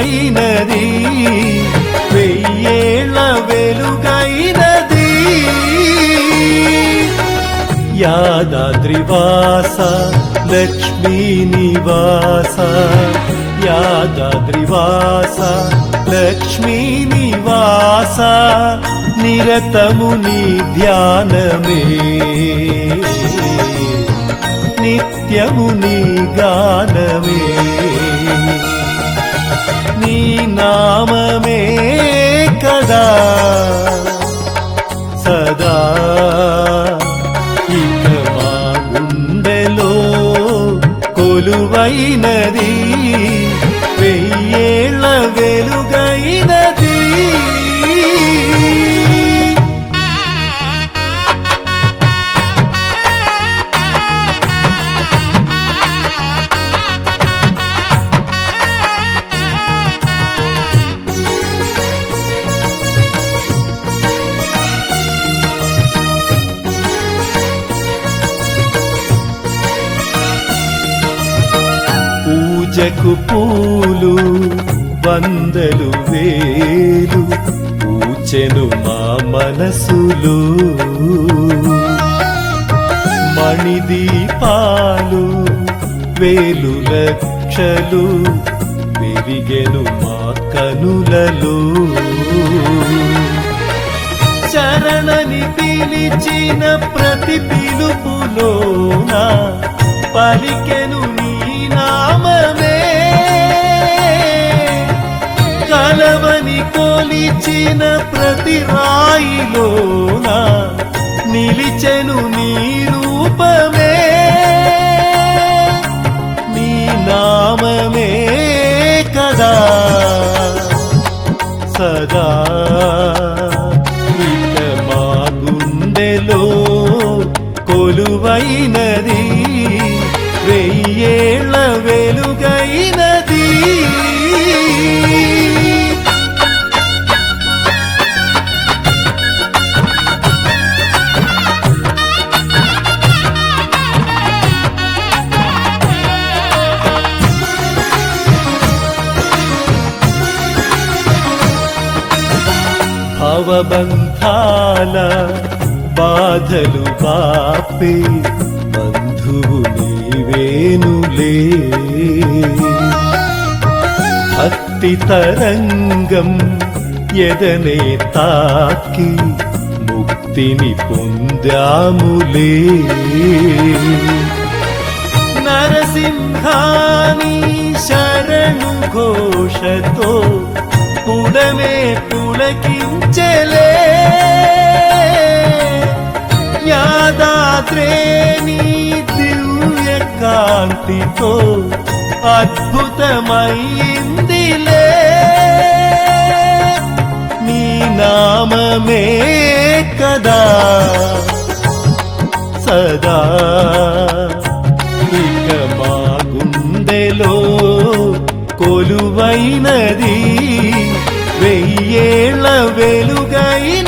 కొలువైనది వెయ్యేళ్ళ వెలుగైనది యాదాద్రివాస లక్ష్మీ నివాస యాదాద్రివాస లక్ష్మీ నివాస నిరతము నీ ధ్యానమే నిత్యము నీ గానమే నీ నామమే కదా సదా ఇక మా గుండెలో కొలువైనది వెయ్యేళ్ళ వెలుగైనది పూజకు పూలు వందలు వేలు పూచెను మా మనసులు మణిదీపాలు వేలు లక్షలు పెరిగెను మా కనులలో శరణని పిలిచిన ప్రతి పిలుపులోన పలికెను నీ నామమే కలవని కొలిచిన ప్రతి రాయిలోన నిలిచెను నీ రూపమే నీ నామమే కదా సదా ఇక మా గుండెలో కొలువైనది వెయ్యేళ్ళ వెలుగైనది భవబంధాల బాధలు బాపే బంధువు నీవేనులే భక్తి తరంగం ఎదనే తాకి ముక్తిని పొందాములే నరసింహాని శరణు ఘోషతో పుడమే పులకించలే యాదాద్రేని దివ్య కాంతితో అద్భుతమైందిలే నీ నామమే కదా సదా ఇక మా గుండెలో కొలువైనది వెయ్యేళ్ళ వెలుగైన